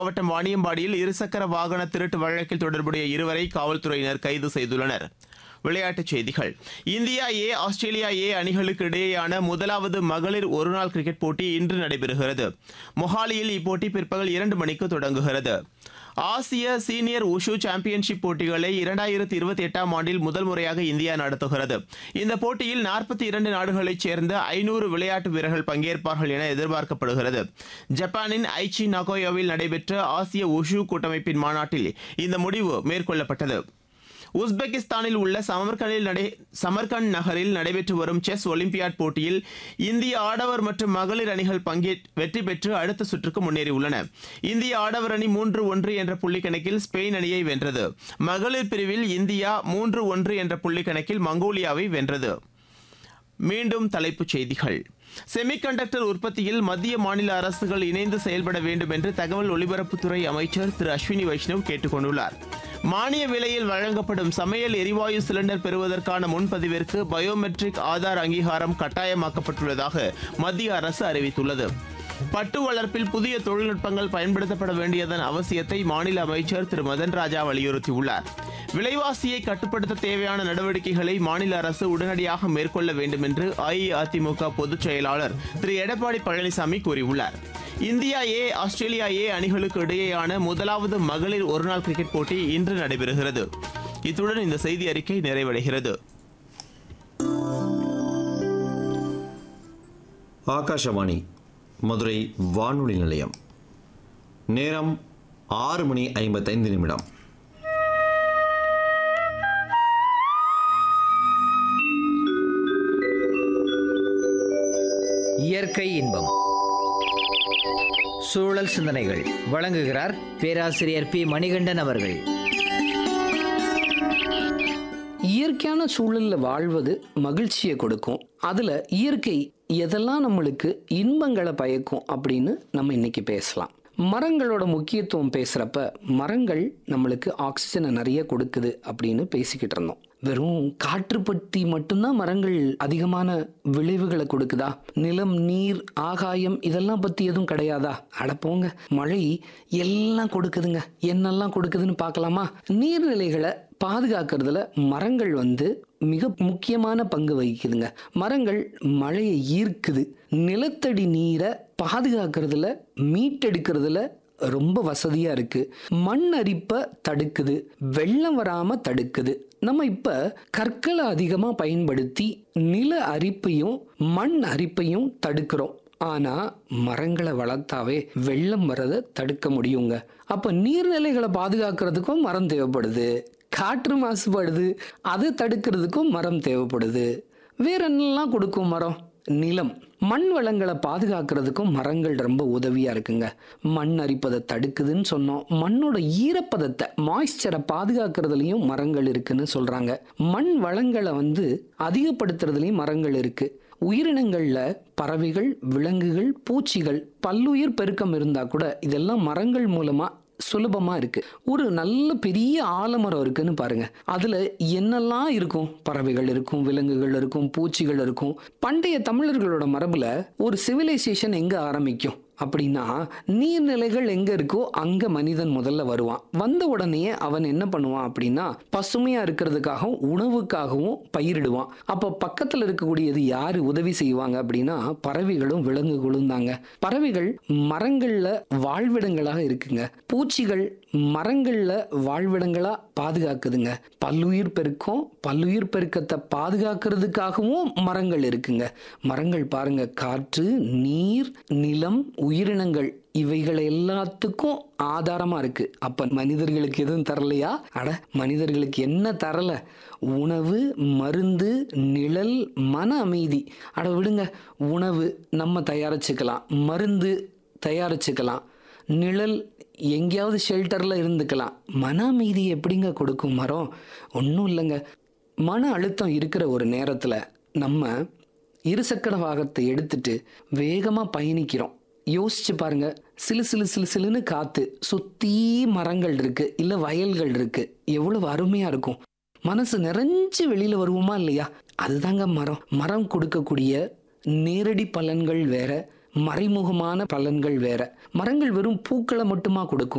மாவட்டம் வாணியம்பாடியில் இருசக்கர வாகன திருட்டு வழக்கில் தொடர்புடைய இருவரை காவல்துறையினர் கைது செய்துள்ளனர் விளையாட்டுச் செய்திகள் இந்தியா ஏ ஆஸ்திரேலியா ஏ அணிகளுக்கு இடையேயான முதலாவது மகளிர் ஒருநாள் கிரிக்கெட் போட்டி இன்று நடைபெறுகிறது மொஹாலியில் இப்போட்டி பிற்பகல் இரண்டு மணிக்கு தொடங்குகிறது ஆசிய சீனியர் உஷு சாம்பியன்ஷிப் போட்டிகளை இரண்டாயிரத்தி இருபத்தி எட்டாம் ஆண்டில் முதல் முறையாக இந்தியா நடத்துகிறது இந்த போட்டியில் நாற்பத்தி இரண்டு நாடுகளைச் சேர்ந்த ஐநூறு விளையாட்டு வீரர்கள் பங்கேற்பார்கள் என எதிர்பார்க்கப்படுகிறது ஜப்பானின் ஐச்சி நகோயோவில் நடைபெற்ற ஆசிய உஷு கூட்டமைப்பின் மாநாட்டில் இந்த முடிவு மேற்கொள்ளப்பட்டது உஸ்பெகிஸ்தானில் உள்ள சமர்கண்டில் நடை சமர்கண்ட் நகரில் நடைபெற்று வரும் செஸ் ஒலிம்பியாட் போட்டியில் இந்திய ஆடவர் மற்றும் மகளிர் அணிகள் பங்கே வெற்றி பெற்று அடுத்த சுற்றுக்கு முன்னேறியுள்ளன இந்திய ஆடவர் அணி மூன்று ஒன்று என்ற புள்ளி கணக்கில் ஸ்பெயின் அணியை வென்றது மகளிர் பிரிவில் இந்தியா மூன்று ஒன்று என்ற புள்ளி கணக்கில் மங்கோலியாவை வென்றது மீண்டும் தலைப்புச் செய்திகள் செமிகண்டக்டர் உற்பத்தியில் மத்திய மாநில அரசுகள் இணைந்து செயல்பட வேண்டும் என்று தகவல் ஒலிபரப்புத்துறை அமைச்சர் திரு அஸ்வினி வைஷ்ணவ் கேட்டுக் கொண்டுள்ளார் மானிய விலையில் வழங்கப்படும் சமையல் எரிவாயு சிலிண்டர் பெறுவதற்கான முன்பதிவிற்கு பயோமெட்ரிக் ஆதார் அங்கீகாரம் கட்டாயமாக்கப்பட்டுள்ளதாக மத்திய அரசு அறிவித்துள்ளது பட்டு வளர்ப்பில் புதிய தொழில்நுட்பங்கள் பயன்படுத்தப்பட வேண்டியதன் அவசியத்தை மாநில அமைச்சர் திரு மதன் ராஜா வலியுறுத்தியுள்ளார் விலைவாசியை கட்டுப்படுத்த தேவையான நடவடிக்கைகளை மாநில அரசு உடனடியாக மேற்கொள்ள வேண்டும் என்று அஇஅதிமுக பொதுச் செயலாளர் திரு எடப்பாடி பழனிசாமி கூறியுள்ளார் இந்தியா ஏ ஆஸ்திரேலியா ஏ அணிகளுக்கு இடையேயான முதலாவது மகளிர் ஒருநாள் கிரிக்கெட் போட்டி இன்று நடைபெறுகிறது இத்துடன் இந்த செய்தி அறிக்கை நிறைவடைகிறது ஆகாஷவாணி மதுரை வானொலி நிலையம் நேரம் ஆறு மணி ஐம்பத்தைந்து நிமிடம் இயற்கை இன்பம் சூழல் சிந்தனைகள் வழங்குகிறார் பேராசிரியர் பி மணிகண்டன் அவர்கள் இயற்கையான சூழலில் வாழ்வது மகிழ்ச்சியை கொடுக்கும் அதில் இயற்கை எதெல்லாம் நம்மளுக்கு இன்பங்களை பயக்கும் அப்படின்னு நம்ம இன்னைக்கு பேசலாம் மரங்களோட முக்கியத்துவம் பேசுகிறப்ப மரங்கள் நம்மளுக்கு ஆக்சிஜனை நிறைய கொடுக்குது அப்படின்னு பேசிக்கிட்டு இருந்தோம் வெறும் காற்று பற்றி மட்டும்தான் மரங்கள் அதிகமான விளைவுகளை கொடுக்குதா நிலம் நீர் ஆகாயம் இதெல்லாம் பற்றி எதுவும் கிடையாதா அடப்போங்க மழை எல்லாம் கொடுக்குதுங்க என்னெல்லாம் கொடுக்குதுன்னு பார்க்கலாமா நீர்நிலைகளை பாதுகாக்கிறதுல மரங்கள் வந்து மிக முக்கியமான பங்கு வகிக்குதுங்க மரங்கள் மழையை ஈர்க்குது நிலத்தடி நீரை பாதுகாக்கிறதுல மீட்டெடுக்கிறதுல ரொம்ப வசதியா இருக்கு மண் அரிப்பை தடுக்குது வெள்ளம் வராம தடுக்குது நம்ம இப்ப கற்களை அதிகமா பயன்படுத்தி நில அரிப்பையும் மண் அரிப்பையும் தடுக்கிறோம் ஆனா மரங்களை வளர்த்தாவே வெள்ளம் வரதை தடுக்க முடியுங்க அப்ப நீர்நிலைகளை பாதுகாக்கிறதுக்கும் மரம் தேவைப்படுது காற்று மாசுபடுது அதை தடுக்கிறதுக்கும் மரம் தேவைப்படுது வேற என்னெல்லாம் கொடுக்கும் மரம் நிலம் மண் வளங்களை பாதுகாக்கிறதுக்கும் மரங்கள் ரொம்ப உதவியா இருக்குங்க மண் அரிப்பதை தடுக்குதுன்னு சொன்னோம் மண்ணோட ஈரப்பதத்தை மாய்ஸ்சரை பாதுகாக்கிறதுலையும் மரங்கள் இருக்குன்னு சொல்றாங்க மண் வளங்களை வந்து அதிகப்படுத்துறதுலையும் மரங்கள் இருக்கு உயிரினங்கள்ல பறவைகள் விலங்குகள் பூச்சிகள் பல்லுயிர் பெருக்கம் இருந்தா கூட இதெல்லாம் மரங்கள் மூலமா சுலபமா இருக்கு ஒரு நல்ல பெரிய ஆலமரம் இருக்குன்னு பாருங்க அதுல என்னெல்லாம் இருக்கும் பறவைகள் இருக்கும் விலங்குகள் இருக்கும் பூச்சிகள் இருக்கும் பண்டைய தமிழர்களோட மரபுல ஒரு சிவிலைசேஷன் எங்க ஆரம்பிக்கும் அப்படின்னா நீர்நிலைகள் எங்க இருக்கோ அங்க மனிதன் முதல்ல வருவான் வந்த உடனே அவன் என்ன பண்ணுவான் அப்படின்னா பசுமையா இருக்கிறதுக்காகவும் உணவுக்காகவும் பயிரிடுவான் அப்போ பக்கத்துல இருக்கக்கூடியது யாரு உதவி செய்வாங்க அப்படின்னா பறவைகளும் விலங்குகளும் தாங்க பறவைகள் மரங்கள்ல வாழ்விடங்களாக இருக்குங்க பூச்சிகள் மரங்கள்ல வாழ்விடங்களா பாதுகாக்குதுங்க பல்லுயிர் பெருக்கம் பல்லுயிர் பெருக்கத்தை பாதுகாக்கிறதுக்காகவும் மரங்கள் இருக்குங்க மரங்கள் பாருங்க காற்று நீர் நிலம் உயிரினங்கள் இவைகள் எல்லாத்துக்கும் ஆதாரமா இருக்கு அப்ப மனிதர்களுக்கு எதுவும் தரலையா அட மனிதர்களுக்கு என்ன தரல உணவு மருந்து நிழல் மன அமைதி அட விடுங்க உணவு நம்ம தயாரிச்சுக்கலாம் மருந்து தயாரிச்சுக்கலாம் நிழல் எங்கேயாவது ஷெல்டரில் இருந்துக்கலாம் மன அமைதி எப்படிங்க கொடுக்கும் மரம் ஒன்றும் இல்லைங்க மன அழுத்தம் இருக்கிற ஒரு நேரத்தில் நம்ம இருசக்கர வாகனத்தை எடுத்துட்டு வேகமாக பயணிக்கிறோம் யோசிச்சு பாருங்க சிலு சிலு சிலு சிலுன்னு காத்து சுத்தி மரங்கள் இருக்கு இல்ல வயல்கள் இருக்கு எவ்வளவு அருமையா இருக்கும் மனசு நிறைஞ்சு வெளியில வருவோமா இல்லையா அதுதாங்க மரம் மரம் கொடுக்கக்கூடிய நேரடி பலன்கள் வேற மறைமுகமான பலன்கள் வேற மரங்கள் வெறும் பூக்களை மட்டுமா கொடுக்கும்